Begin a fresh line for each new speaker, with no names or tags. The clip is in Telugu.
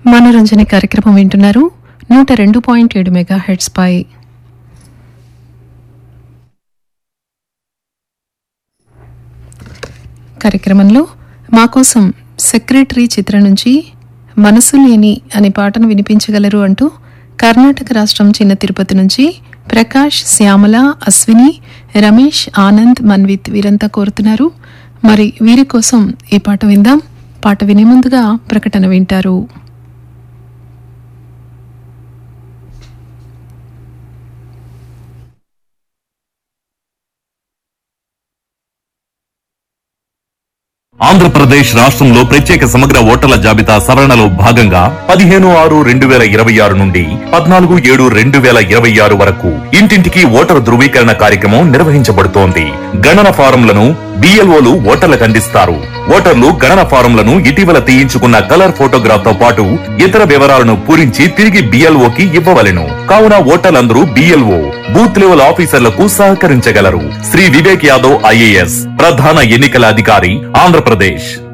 మనోరంజన కార్యక్రమం వింటున్నారు నూట రెండు పాయింట్ ఏడు మెగా హెడ్స్ పై కార్యక్రమంలో మా కోసం సెక్రటరీ చిత్రం నుంచి మనసు లేని అనే పాటను వినిపించగలరు అంటూ కర్ణాటక రాష్ట్రం చిన్న తిరుపతి నుంచి ప్రకాష్ శ్యామల అశ్విని రమేష్ ఆనంద్ మన్విత్ వీరంతా కోరుతున్నారు మరి వీరి కోసం ఈ పాట విందాం పాట వినే ముందుగా ప్రకటన వింటారు
ఆంధ్రప్రదేశ్ రాష్ట్రంలో ప్రత్యేక సమగ్ర ఓటర్ల జాబితా సవరణలో భాగంగా పదిహేను ఆరు రెండు వేల ఇరవై ఆరు నుండి పద్నాలుగు ఏడు రెండు వేల ఇరవై ఆరు వరకు ఇంటింటికి ఓటరు ధృవీకరణ కార్యక్రమం నిర్వహించబడుతోంది గణన ఫారంలను బిఎల్ఓలు ఓటర్లకు అందిస్తారు ఓటర్లు గణన ఫారంలను ఇటీవల తీయించుకున్న కలర్ ఫోటోగ్రాఫ్ తో పాటు ఇతర వివరాలను పూరించి తిరిగి బిఎల్ఓకి ఇవ్వవలెను కావున ఓటర్లందరూ బిఎల్ఓ బూత్ లెవెల్ ఆఫీసర్లకు సహకరించగలరు శ్రీ వివేక్ యాదవ్ ఐఏఎస్ ప్రధాన ఎన్నికల అధికారి ఆంధ్రప్రదేశ్